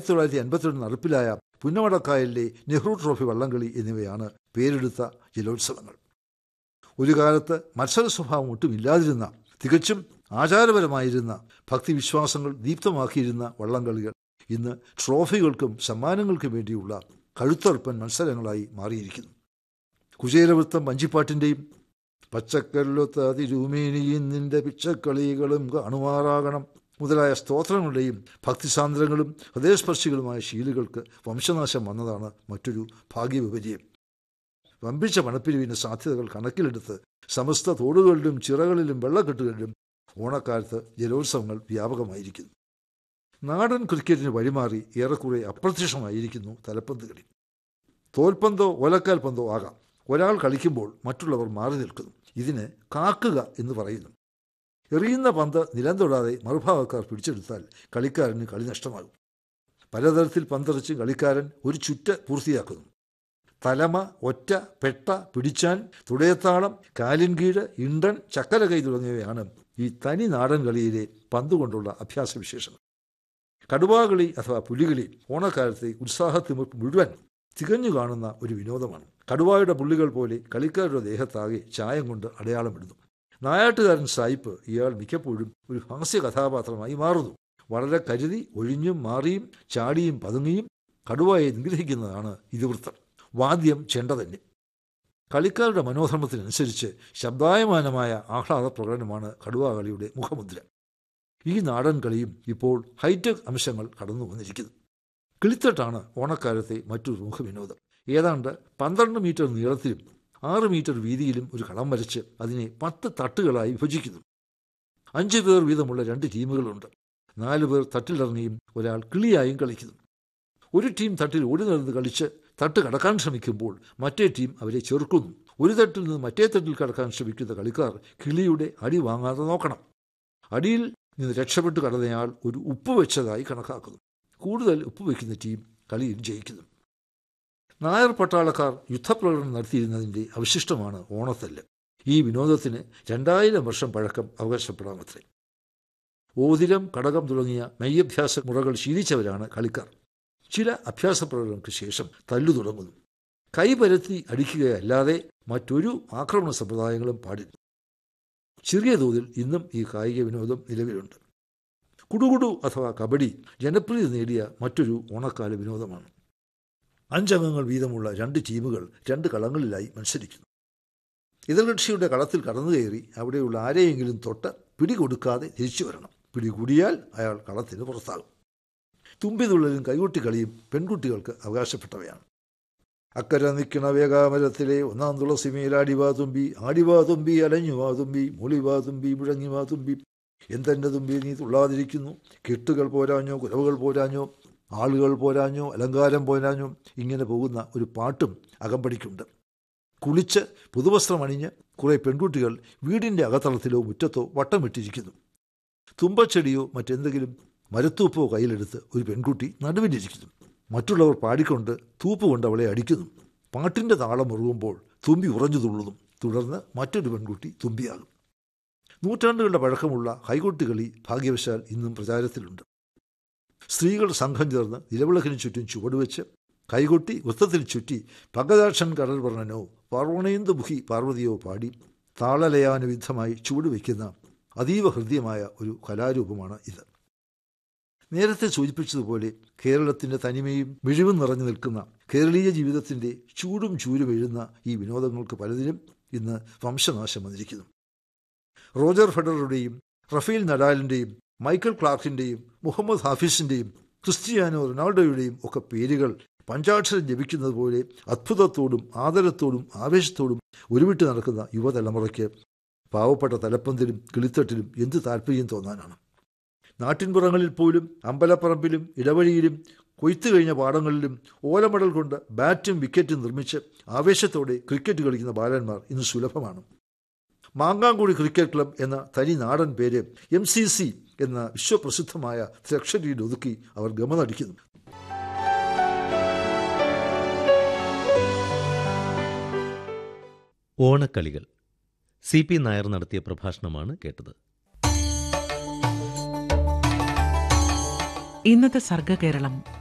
ആയിരത്തി തൊള്ളായിരത്തി എൺപത്തിരണ്ട് നടപ്പിലായ പുന്നമടക്കായലിലെ നെഹ്റു ട്രോഫി വള്ളംകളി എന്നിവയാണ് പേരെടുത്ത ജലോത്സവങ്ങൾ ഒരു കാലത്ത് മത്സര സ്വഭാവം ഒട്ടും ഇല്ലാതിരുന്ന തികച്ചും ആചാരപരമായിരുന്ന ഭക്തിവിശ്വാസങ്ങൾ ദീപ്തമാക്കിയിരുന്ന വള്ളംകളികൾ ഇന്ന് ട്രോഫികൾക്കും സമ്മാനങ്ങൾക്കും വേണ്ടിയുള്ള കഴുത്തർപ്പൻ മത്സരങ്ങളായി മാറിയിരിക്കുന്നു കുചേരവൃത്തം വഞ്ചിപ്പാട്ടിൻ്റെയും പച്ചക്കല്ലൊത്ത അതിരൂമേനിയും നിന്റെ പിച്ചക്കളികളും കാണുമാറാകണം മുതലായ സ്തോത്രങ്ങളുടെയും ഭക്തിസാന്ദ്രങ്ങളും ഹൃദയസ്പർശികളുമായ ശീലുകൾക്ക് വംശനാശം വന്നതാണ് മറ്റൊരു ഭാഗ്യവിപര്യം വമ്പിച്ച പണപ്പിരിവിന് സാധ്യതകൾ കണക്കിലെടുത്ത് സമസ്ത തോടുകളിലും ചിറകളിലും വെള്ളക്കെട്ടുകളിലും ഓണക്കാലത്ത് ജലോത്സവങ്ങൾ വ്യാപകമായിരിക്കുന്നു നാടൻ ക്രിക്കറ്റിന് വഴിമാറി ഏറെക്കുറെ അപ്രത്യക്ഷമായിരിക്കുന്നു തലപ്പന്ത് കളി തോൽപന്തോ ഓലക്കാൽ പന്തോ ആകാം ഒരാൾ കളിക്കുമ്പോൾ മറ്റുള്ളവർ മാറി നിൽക്കുന്നു ഇതിന് കാക്കുക എന്ന് പറയുന്നു എറിയുന്ന പന്ത് നിലം തൊടാതെ മറുഭാഗക്കാർ പിടിച്ചെടുത്താൽ കളിക്കാരന് കളി നഷ്ടമാകും പലതരത്തിൽ പന്തെറിച്ച് കളിക്കാരൻ ഒരു ചുറ്റ് പൂർത്തിയാക്കുന്നു തലമ ഒറ്റ പെട്ട പിടിച്ചാൻ തുടയത്താളം കാലിൻ കീഴ് ഇണ്ടൻ ചക്കര കൈ തുടങ്ങിയവയാണ് ഈ തനി നാടൻ കളിയിലെ പന്തുകൊണ്ടുള്ള അഭ്യാസ വിശേഷങ്ങൾ കടുവാകളി അഥവാ പുലികളി ഓണക്കാലത്തെ ഉത്സാഹത്തിമിർപ്പ് മുഴുവൻ തികഞ്ഞു കാണുന്ന ഒരു വിനോദമാണ് കടുവായുടെ പുള്ളികൾ പോലെ കളിക്കാരുടെ ദേഹത്താകെ ചായം കൊണ്ട് അടയാളമിടുന്നു നായാട്ടുകാരൻ സായിപ്പ് ഇയാൾ മിക്കപ്പോഴും ഒരു ഹാസ്യ കഥാപാത്രമായി മാറുന്നു വളരെ കരുതി ഒഴിഞ്ഞും മാറിയും ചാടിയും പതുങ്ങിയും കടുവയെ നിഗ്രഹിക്കുന്നതാണ് ഇതിവൃത്തം വാദ്യം ചെണ്ട തന്നെ കളിക്കാരുടെ മനോധർമ്മത്തിനനുസരിച്ച് ശബ്ദായമാനമായ ആഹ്ലാദ പ്രകടനമാണ് കടുവാകളിയുടെ മുഖമുദ്ര ഈ നാടൻ കളിയും ഇപ്പോൾ ഹൈടെക് അംശങ്ങൾ കടന്നു വന്നിരിക്കുന്നു കിളിത്തട്ടാണ് ഓണക്കാലത്തെ മറ്റൊരു മുഖവിനോദം ഏതാണ്ട് പന്ത്രണ്ട് മീറ്റർ നീളത്തിലും ആറ് മീറ്റർ വീതിയിലും ഒരു കളം വരച്ച് അതിനെ പത്ത് തട്ടുകളായി വിഭജിക്കുന്നു അഞ്ച് പേർ വീതമുള്ള രണ്ട് ടീമുകളുണ്ട് നാല് പേർ തട്ടിലിറങ്ങിയും ഒരാൾ കിളിയായും കളിക്കുന്നു ഒരു ടീം തട്ടിൽ ഓടി നടന്ന് കളിച്ച് തട്ട് കടക്കാൻ ശ്രമിക്കുമ്പോൾ മറ്റേ ടീം അവരെ ചെറുക്കുന്നു ഒരു തട്ടിൽ നിന്ന് മറ്റേ തട്ടിൽ കടക്കാൻ ശ്രമിക്കുന്ന കളിക്കാർ കിളിയുടെ അടി വാങ്ങാതെ നോക്കണം അടിയിൽ നിന്ന് രക്ഷപ്പെട്ട് കടന്നയാൾ ഒരു ഉപ്പ് വെച്ചതായി കണക്കാക്കുന്നു കൂടുതൽ ഉപ്പ് വയ്ക്കുന്ന ടീം കളിയിൽ ജയിക്കുന്നു നായർ പട്ടാളക്കാർ യുദ്ധപ്രകടനം നടത്തിയിരുന്നതിൻ്റെ അവശിഷ്ടമാണ് ഓണത്തല്ല് ഈ വിനോദത്തിന് രണ്ടായിരം വർഷം പഴക്കം അവകാശപ്പെടാമത്രേ ഓതിരം കടകം തുടങ്ങിയ മെയ്യഭ്യാസ മുറകൾ ശീലിച്ചവരാണ് കളിക്കാർ ചില അഭ്യാസ പ്രകടനങ്ങൾക്ക് ശേഷം തല്ലു തുടങ്ങുന്നു കൈപരത്തി അടിക്കുകയല്ലാതെ മറ്റൊരു ആക്രമണ സമ്പ്രദായങ്ങളും പാടില്ല ചെറിയ തോതിൽ ഇന്നും ഈ കായിക വിനോദം നിലവിലുണ്ട് കുടുകുടു അഥവാ കബഡി ജനപ്രീതി നേടിയ മറ്റൊരു ഓണക്കാല വിനോദമാണ് അഞ്ചംഗങ്ങൾ വീതമുള്ള രണ്ട് ടീമുകൾ രണ്ട് കളങ്ങളിലായി മത്സരിക്കുന്നു എതിർകക്ഷിയുടെ കളത്തിൽ കടന്നു കയറി അവിടെയുള്ള ആരെയെങ്കിലും തൊട്ട് പിടികൊടുക്കാതെ തിരിച്ചു വരണം പിടികൂടിയാൽ അയാൾ കളത്തിന് പുറത്താകും തുമ്പിതുള്ളലും കൈകൊട്ടി കളിയും പെൺകുട്ടികൾക്ക് അവകാശപ്പെട്ടവയാണ് അക്കര നിൽക്കണ വേഗാമരത്തിലെ ഒന്നാം തുളസിമേൽ ആടിവാ തുമ്പി ആടിവാ തുമ്പി അലഞ്ഞുവാ തുമ്പി മൂളിവാ തുമ്പി മുഴങ്ങിവാ തുമ്പി എന്തെൻ്റെ തുമ്പി നീ തുള്ളാതിരിക്കുന്നു കെട്ടുകൾ പോരാഞ്ഞോ കുലവുകൾ പോരാഞ്ഞോ ആളുകൾ പോരാഞ്ഞോ അലങ്കാരം പോരാഞ്ഞോ ഇങ്ങനെ പോകുന്ന ഒരു പാട്ടും അകമ്പടിക്കുണ്ട് കുളിച്ച് പുതുവസ്ത്രം അണിഞ്ഞ് കുറേ പെൺകുട്ടികൾ വീടിൻ്റെ അകത്തളത്തിലോ മുറ്റത്തോ വട്ടം വിട്ടിരിക്കുന്നു തുമ്പച്ചെടിയോ മറ്റെന്തെങ്കിലും മരത്തൂപ്പോ കയ്യിലെടുത്ത് ഒരു പെൺകുട്ടി നടുവിലിരിക്കുന്നു മറ്റുള്ളവർ പാടിക്കൊണ്ട് തൂപ്പ് കൊണ്ട് അവളെ അടിക്കുന്നു പാട്ടിൻ്റെ താളം മുറുകുമ്പോൾ തുമ്പി ഉറഞ്ഞു തുള്ളുന്നു തുടർന്ന് മറ്റൊരു പെൺകുട്ടി തുമ്പിയാകും നൂറ്റാണ്ടുകളുടെ പഴക്കമുള്ള കൈകൊട്ടുകളി ഭാഗ്യവശാൽ ഇന്നും പ്രചാരത്തിലുണ്ട് സ്ത്രീകൾ സംഘം ചേർന്ന് നിലവിളക്കിന് ചുറ്റും ചുവടുവെച്ച് കൈകൊട്ടി വൃത്തത്തിൽ ചുറ്റി പകദാക്ഷൻ കടൽ വർണ്ണനോ പാർവണേന്ദു മുഖി പാർവതിയോ പാടി താളലയാനുവിധമായി ചുവടുവെക്കുന്ന അതീവ ഹൃദ്യമായ ഒരു കലാരൂപമാണ് ഇത് നേരത്തെ സൂചിപ്പിച്ചതുപോലെ കേരളത്തിൻ്റെ തനിമയും മിഴിവും നിറഞ്ഞു നിൽക്കുന്ന കേരളീയ ജീവിതത്തിൻ്റെ ചൂടും ചൂരും എഴുന്ന ഈ വിനോദങ്ങൾക്ക് പലതിനും ഇന്ന് വംശനാശം വന്നിരിക്കുന്നു റോജർ ഫെഡററുടെയും റഫീൽ നഡാലിൻ്റെയും മൈക്കൽ ക്ലാർക്കിൻ്റെയും മുഹമ്മദ് ഹാഫിസിൻ്റെയും ക്രിസ്റ്റിയാനോ റൊണാൾഡോയുടെയും ഒക്കെ പേരുകൾ പഞ്ചാക്ഷരം ജപിക്കുന്നത് പോലെ അത്ഭുതത്തോടും ആദരത്തോടും ആവേശത്തോടും ഉരുവിട്ട് നടക്കുന്ന യുവതലമുറയ്ക്ക് പാവപ്പെട്ട തലപ്പന്തിലും കിളിത്തട്ടിലും എന്ത് താല്പര്യം തോന്നാനാണ് നാട്ടിൻപുറങ്ങളിൽ പോലും അമ്പലപ്പറമ്പിലും ഇടവഴിയിലും കൊയ്ത്തു കഴിഞ്ഞ പാടങ്ങളിലും ഓലമടൽ കൊണ്ട് ബാറ്റും വിക്കറ്റും നിർമ്മിച്ച് ആവേശത്തോടെ ക്രിക്കറ്റ് കളിക്കുന്ന ബാലന്മാർ ഇന്ന് സുലഭമാണ് മാങ്കാങ്കുടി ക്രിക്കറ്റ് ക്ലബ് എന്ന തനി നാടൻ പേര് എം സി സി എന്ന വിശ്വപ്രസിദ്ധമായ ത്രക്ഷരിയിൽ ഒതുക്കി അവർ ഗമനടിക്കുന്നു ഓണക്കളികൾ സി പി നായർ നടത്തിയ പ്രഭാഷണമാണ് കേട്ടത് ഇന്നത്തെ സർഗകേരളം